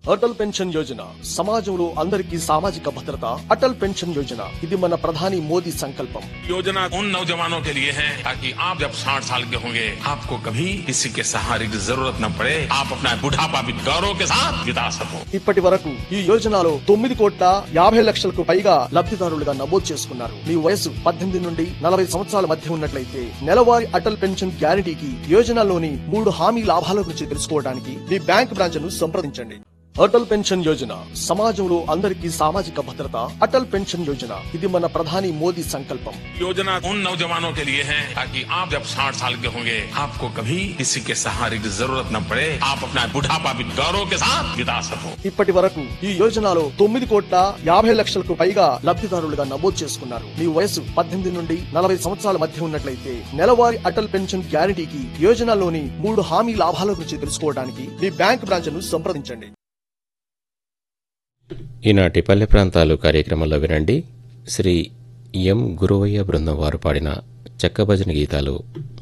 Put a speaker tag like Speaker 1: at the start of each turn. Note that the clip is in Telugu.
Speaker 1: అటల్ పెన్షన్ యోజన సమాజంలో అందరికీ సామాజిక భద్రత అటల్ పెన్షన్ యోజన ఇది మన ప్రధాని మోదీ సంకల్పం
Speaker 2: योजना उन नौजवानों के लिए है ताकि आप जब 60 साल के होंगे आपको कभी किसी के सहारे की जरूरत न पड़े आप अपना बुढ़ापा भी गौरव के साथ बिता सको
Speaker 1: ఇప్పటి వరకు ఈ యోజనలో తొమ్మిది కోట్ల యాభై లక్షలకు పైగా లబ్ధిదారులుగా నమోదు చేసుకున్నారు మీ వయసు పద్దెనిమిది నుండి నలభై సంవత్సరాల మధ్య ఉన్నట్లయితే నెలవారీ అటల్ పెన్షన్ గ్యారంటీకి యోజనలోని మూడు హామీ లాభాల గురించి తెలుసుకోవడానికి మీ బ్యాంక్ బ్రాంచ్ ను సంప్రదించండి అటల్ పెన్షన్ యోజన సమాజంలో అందరికీ సామాజిక భద్రత అటల్ పెన్షన్ యోజన ఇది మన ప్రధాని మోదీ సంకల్పం
Speaker 2: योजना उन नौजवानों के लिए है ताकि आप जब 60 साल के होंगे आपको कभी किसी के सहारे की जरूरत न पड़े आप अपना बुढ़ापा भी गौरव के साथ बिता सको
Speaker 1: ఇప్పటి వరకు ఈ యోజనలో తొమ్మిది కోట్ల యాభై లక్షలకు పైగా లబ్ధిదారులుగా నమోదు చేసుకున్నారు మీ వయసు పద్దెనిమిది నుండి నలభై సంవత్సరాల మధ్య ఉన్నట్లయితే నెలవారీ అటల్ పెన్షన్ గ్యారంటీకి యోజనలోని మూడు హామీ లాభాల గురించి తెలుసుకోవడానికి మీ బ్యాంక్ బ్రాంచ్ ను సంప్రదించండి
Speaker 3: ఈనాటి పల్లె ప్రాంతాలు కార్యక్రమంలో వినండి శ్రీ ఎం గురువయ్య బృందం వారు పాడిన చెక్క భజన గీతాలు